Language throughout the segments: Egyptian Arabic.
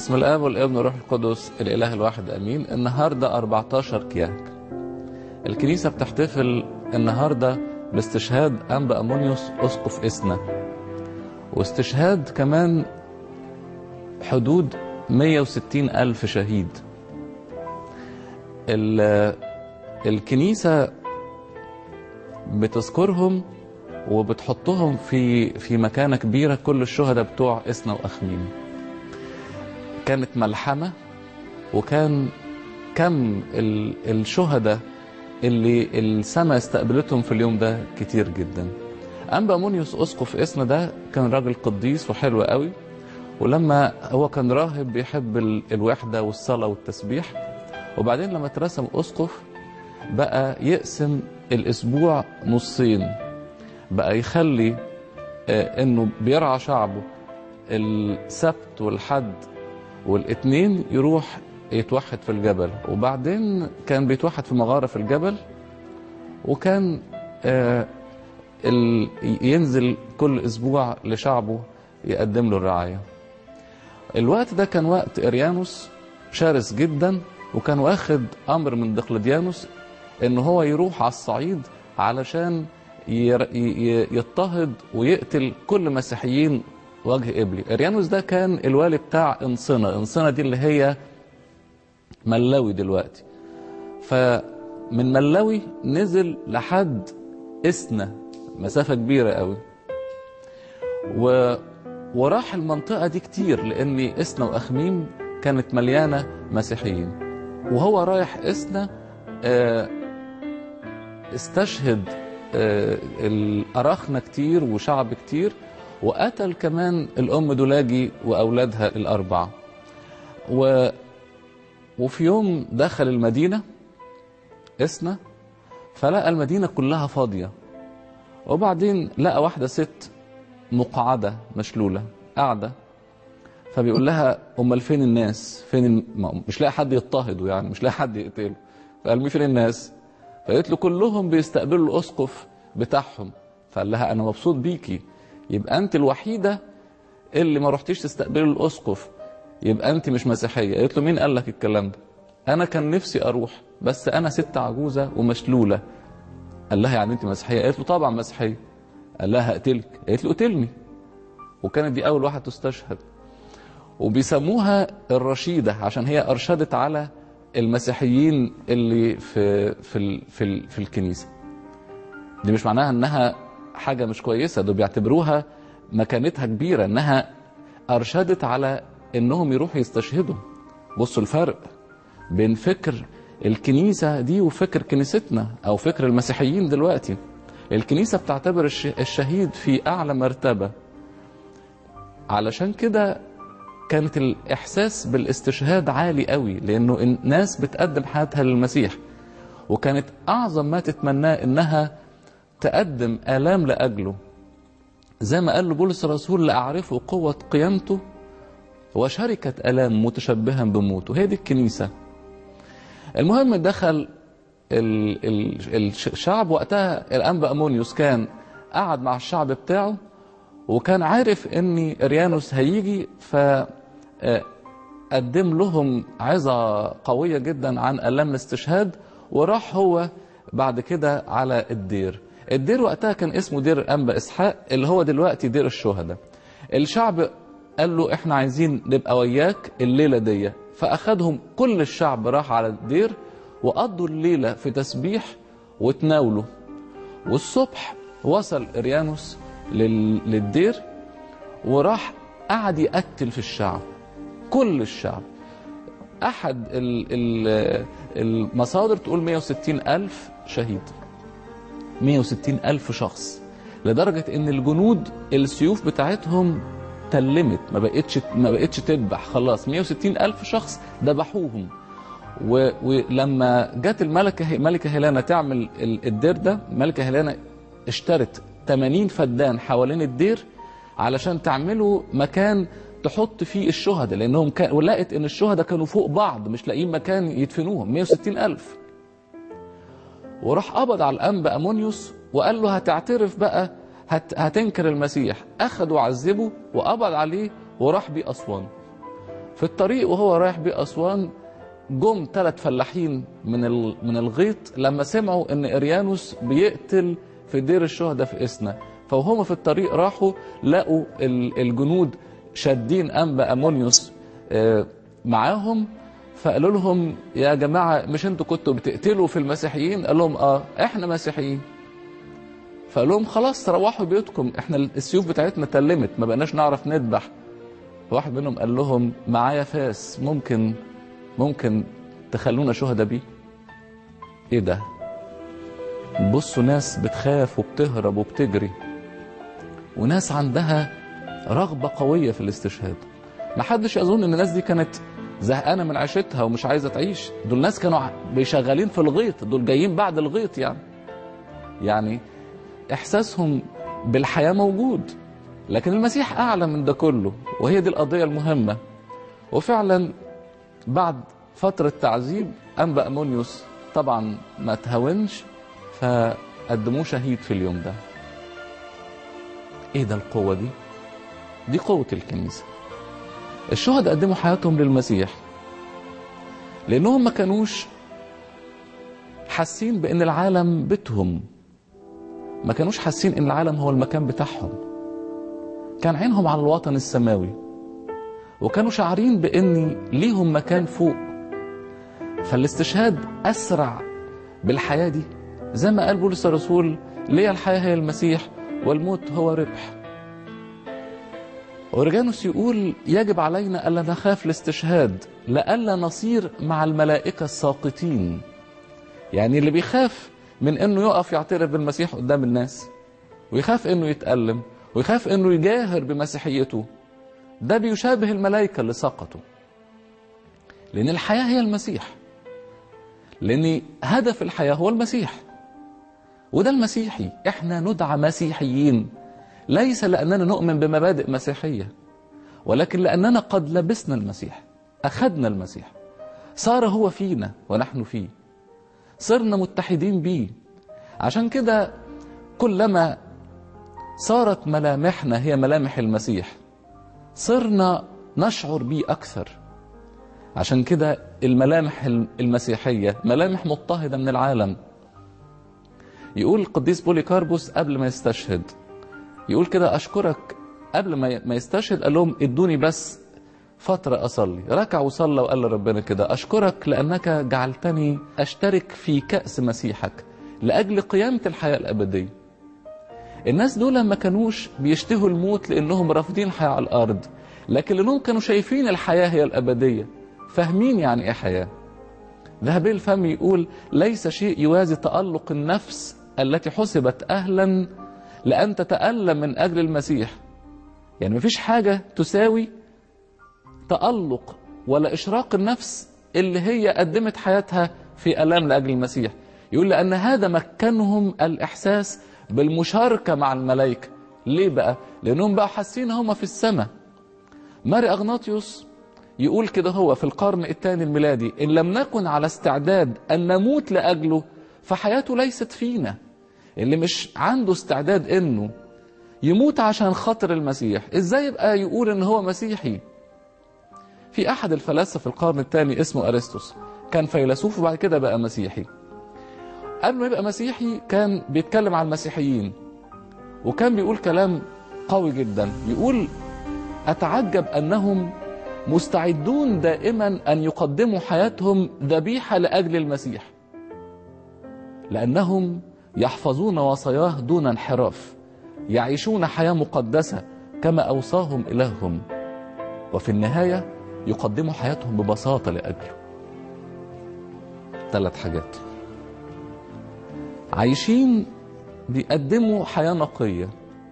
بسم الاب والابن والروح القدس الاله الواحد امين النهارده 14 كياك الكنيسه بتحتفل النهارده باستشهاد انبا امونيوس اسقف اسنا واستشهاد كمان حدود 160 الف شهيد ال- الكنيسه بتذكرهم وبتحطهم في في مكانه كبيره كل الشهداء بتوع اسنا واخميم كانت ملحمة وكان كم ال- الشهداء اللي السماء استقبلتهم في اليوم ده كتير جدا أنبا مونيوس أسقف إسنا ده كان راجل قديس وحلو قوي ولما هو كان راهب بيحب ال- الوحدة والصلاة والتسبيح وبعدين لما اترسم أسقف بقى يقسم الأسبوع نصين بقى يخلي آه، إنه بيرعى شعبه السبت والحد والاثنين يروح يتوحد في الجبل وبعدين كان بيتوحد في مغارة في الجبل وكان آه ال- ينزل كل اسبوع لشعبه يقدم له الرعاية الوقت ده كان وقت اريانوس شرس جدا وكان واخد امر من دقلديانوس ان هو يروح على الصعيد علشان ير- ي- ي- يضطهد ويقتل كل مسيحيين وجه قبلي اريانوس ده كان الوالي بتاع انصنة انصنة دي اللي هي ملوي دلوقتي فمن ملوي نزل لحد اسنا مسافة كبيرة قوي و... وراح المنطقة دي كتير لأن إسنا وأخميم كانت مليانة مسيحيين وهو رايح إسنا آه، استشهد آه، الأراخنة كتير وشعب كتير وقتل كمان الأم دولاجي وأولادها الأربعة و... وفي يوم دخل المدينة إسنا فلقى المدينة كلها فاضية وبعدين لقى واحدة ست مقعدة مشلولة قاعدة فبيقول لها أمال فين الناس فين الم... ما- مش لاقي حد يضطهده يعني مش لاقي حد يقتله فقال مين فين الناس فقالت له كلهم بيستقبلوا الأسقف بتاعهم فقال لها أنا مبسوط بيكي يبقى أنت الوحيدة اللي ما رحتيش تستقبلي الأسقف يبقى أنت مش مسيحية قالت له مين قال لك الكلام ده أنا كان نفسي أروح بس أنا ست عجوزة ومشلولة قال لها يعني أنت مسيحية قالت له طبعا مسيحية قال لها هقتلك قالت له قتلني وكانت دي أول واحدة تستشهد وبيسموها الرشيدة عشان هي أرشدت على المسيحيين اللي في في ال- في, ال- في الكنيسة دي مش معناها انها حاجة مش كويسة ده بيعتبروها مكانتها كبيرة انها ارشدت على انهم يروحوا يستشهدوا بصوا الفرق بين فكر الكنيسة دي وفكر كنيستنا او فكر المسيحيين دلوقتي الكنيسة بتعتبر الش- الشهيد في اعلى مرتبة علشان كده كانت الاحساس بالاستشهاد عالي قوي لانه الناس بتقدم حياتها للمسيح وكانت اعظم ما تتمناه انها تقدم آلام لأجله زي ما قال له بولس الرسول لأعرفه قوة قيامته وشركة آلام متشبها بموته هي دي الكنيسة المهم دخل ال- ال- الشعب وقتها الأنبا أمونيوس كان قعد مع الشعب بتاعه وكان عارف ان اريانوس هيجي ف آه، قدم لهم عظة قوية جدا عن ألام الاستشهاد وراح هو بعد كده على الدير الدير وقتها كان اسمه دير أنبا إسحاق اللي هو دلوقتي دير الشهداء الشعب قال له احنا عايزين نبقى وياك الليلة دي فأخدهم كل الشعب راح على الدير وقضوا الليلة في تسبيح وتناولوا والصبح وصل إريانوس لل- للدير وراح قعد يقتل في الشعب كل الشعب أحد ال- ال- المصادر تقول 160 ألف شهيد 160 ألف شخص لدرجة إن الجنود السيوف بتاعتهم تلمت ما بقتش ما بقتش تذبح خلاص 160 ألف شخص ذبحوهم و- ولما جت الملكة ملكة هيلانا تعمل ال- الدير ده ملكة هيلانا اشترت 80 فدان حوالين الدير علشان تعملوا مكان تحط فيه الشهداء لانهم كان ولقت ان الشهداء كانوا فوق بعض مش لاقيين مكان يدفنوهم 160 الف وراح قبض على الانبا امونيوس وقال له هتعترف بقى هت هتنكر المسيح اخده وعذبه وقبض عليه وراح بيه اسوان في الطريق وهو رايح بيه أسوان جم ثلاث فلاحين من ال- من الغيط لما سمعوا ان اريانوس بيقتل في دير الشهداء في اسنا فوهم في الطريق راحوا لقوا ال- الجنود شادين انبا امونيوس آه، معاهم فقالوا لهم يا جماعه مش انتوا كنتوا بتقتلوا في المسيحيين قال لهم اه احنا مسيحيين فقال لهم خلاص روحوا بيوتكم احنا السيوف بتاعتنا تلمت ما بقناش نعرف نذبح واحد منهم قال لهم معايا فاس ممكن ممكن تخلونا شهداء بيه ايه ده بصوا ناس بتخاف وبتهرب وبتجري وناس عندها رغبة قوية في الاستشهاد محدش يظن ان الناس دي كانت زهقانة من عيشتها ومش عايزة تعيش دول ناس كانوا ع- بيشغلين في الغيط دول جايين بعد الغيط يعني يعني احساسهم بالحياة موجود لكن المسيح اعلى من ده كله وهي دي القضية المهمة وفعلا بعد فترة تعذيب أنبا أمونيوس طبعا ما تهاونش فقدموه شهيد في اليوم ده ايه ده القوة دي دي قوة الكنيسة الشهداء قدموا حياتهم للمسيح لأنهم ما كانوش حاسين بأن العالم بيتهم ما كانوش حاسين أن العالم هو المكان بتاعهم كان عينهم على الوطن السماوي وكانوا شاعرين بأن ليهم مكان فوق فالاستشهاد أسرع بالحياة دي زي ما قال بولس الرسول ليه الحياة هي المسيح والموت هو ربح أورجانوس يقول يجب علينا ألا نخاف الاستشهاد لألا نصير مع الملائكة الساقطين يعني اللي بيخاف من أنه يقف يعترف بالمسيح قدام الناس ويخاف أنه يتألم ويخاف أنه يجاهر بمسيحيته ده بيشابه الملائكة اللي سقطوا لأن الحياة هي المسيح لأن هدف الحياة هو المسيح وده المسيحي احنا ندعى مسيحيين ليس لأننا نؤمن بمبادئ مسيحية ولكن لأننا قد لبسنا المسيح أخذنا المسيح صار هو فينا ونحن فيه صرنا متحدين بيه عشان كده كلما صارت ملامحنا هي ملامح المسيح صرنا نشعر بيه أكثر عشان كده الملامح المسيحية ملامح مضطهدة من العالم يقول القديس بوليكاربوس قبل ما يستشهد يقول كده أشكرك قبل ما ما يستشهد قال لهم ادوني بس فترة أصلي ركع وصلى وقال لربنا كده أشكرك لأنك جعلتني أشترك في كأس مسيحك لأجل قيامة الحياة الأبدية الناس دول ما كانوش بيشتهوا الموت لأنهم رافضين الحياة على الأرض لكن لأنهم كانوا شايفين الحياة هي الأبدية فاهمين يعني إيه حياة ذهبي الفم يقول ليس شيء يوازي تألق النفس التي حسبت أهلا لأن تتألم من أجل المسيح يعني مفيش حاجة تساوي تألق ولا إشراق النفس اللي هي قدمت حياتها في ألام لأجل المسيح يقول لأن هذا مكنهم الإحساس بالمشاركة مع الملائكة ليه بقى؟ لأنهم بقى حاسين هم في السماء ماري أغناطيوس يقول كده هو في القرن الثاني الميلادي إن لم نكن على استعداد أن نموت لأجله فحياته ليست فينا اللي مش عنده استعداد إنه يموت عشان خاطر المسيح إزاي يبقى يقول إن هو مسيحي في أحد الفلاسفة في القرن الثاني اسمه أرسطس كان فيلسوف وبعد كده بقى مسيحي قبل ما يبقى مسيحي كان بيتكلم عن المسيحيين وكان بيقول كلام قوي جدا يقول أتعجب أنهم مستعدون دائما أن يقدموا حياتهم ذبيحة لأجل المسيح لأنهم يحفظون وصاياه دون انحراف يعيشون حياة مقدسة كما أوصاهم إلههم وفي النهاية يقدموا حياتهم ببساطة لأجله ثلاث حاجات عايشين بيقدموا حياة نقية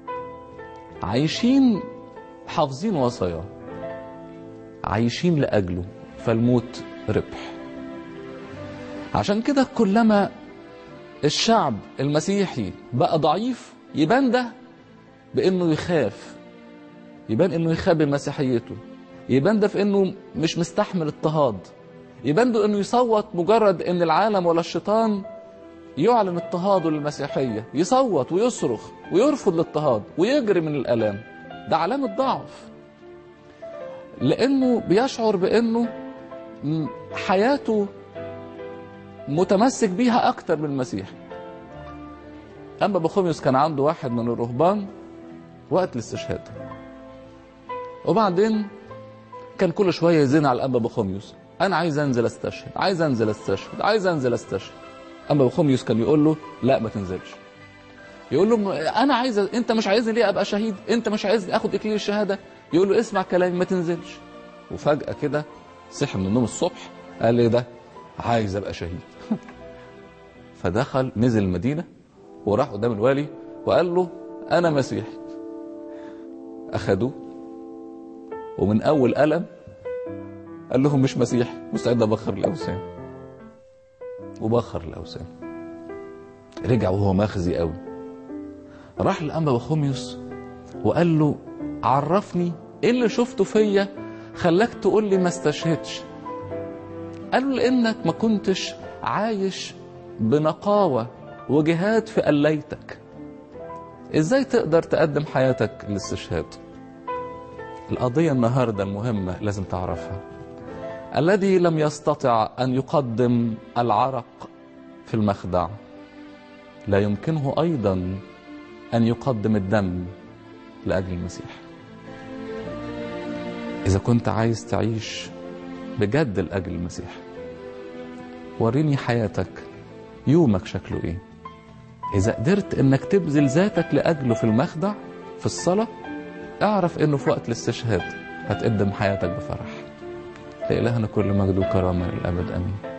عايشين حافظين وصاياه عايشين لأجله فالموت ربح عشان كده كلما الشعب المسيحي بقى ضعيف يبان ده بانه يخاف يبان انه يخاف بمسيحيته يبان ده في انه مش مستحمل اضطهاد يبان ده انه يصوت مجرد ان العالم ولا الشيطان يعلن اضطهاده للمسيحية يصوت ويصرخ ويرفض الاضطهاد ويجري من الألام ده علامة ضعف لانه بيشعر بانه م- حياته متمسك بيها اكتر من المسيح اما بخوميوس كان عنده واحد من الرهبان وقت الاستشهاد وبعدين كان كل شويه يزن على الانبا بخوميوس انا عايز انزل استشهد عايز انزل استشهد عايز انزل استشهد اما بخوميوس كان يقول له لا ما تنزلش يقول له م- انا عايز انت مش عايزني ليه ابقى شهيد انت مش عايزني اخد اكليل الشهاده يقول له اسمع كلامي ما تنزلش وفجاه كده صحي من النوم الصبح قال لي ده عايز ابقى شهيد فدخل نزل المدينه وراح قدام الوالي وقال له انا مسيحي اخدوه ومن اول قلم قال لهم مش مسيحي مستعد ابخر الاوثان وبخر الاوثان رجع وهو مخزي قوي راح لأنبا بخوميوس وقال له عرفني ايه اللي شفته فيا خلاك تقول لي ما استشهدش قال له لانك ما كنتش عايش بنقاوة وجهاد في قليتك ازاي تقدر تقدم حياتك للاستشهاد القضية النهاردة المهمة لازم تعرفها الذي لم يستطع أن يقدم العرق في المخدع لا يمكنه أيضا أن يقدم الدم لأجل المسيح إذا كنت عايز تعيش بجد لأجل المسيح وريني حياتك يومك شكله إيه إذا قدرت إنك تبذل ذاتك لأجله في المخدع في الصلاة اعرف إنه في وقت الاستشهاد هتقدم حياتك بفرح لإلهنا كل مجد وكرامة للأبد آمين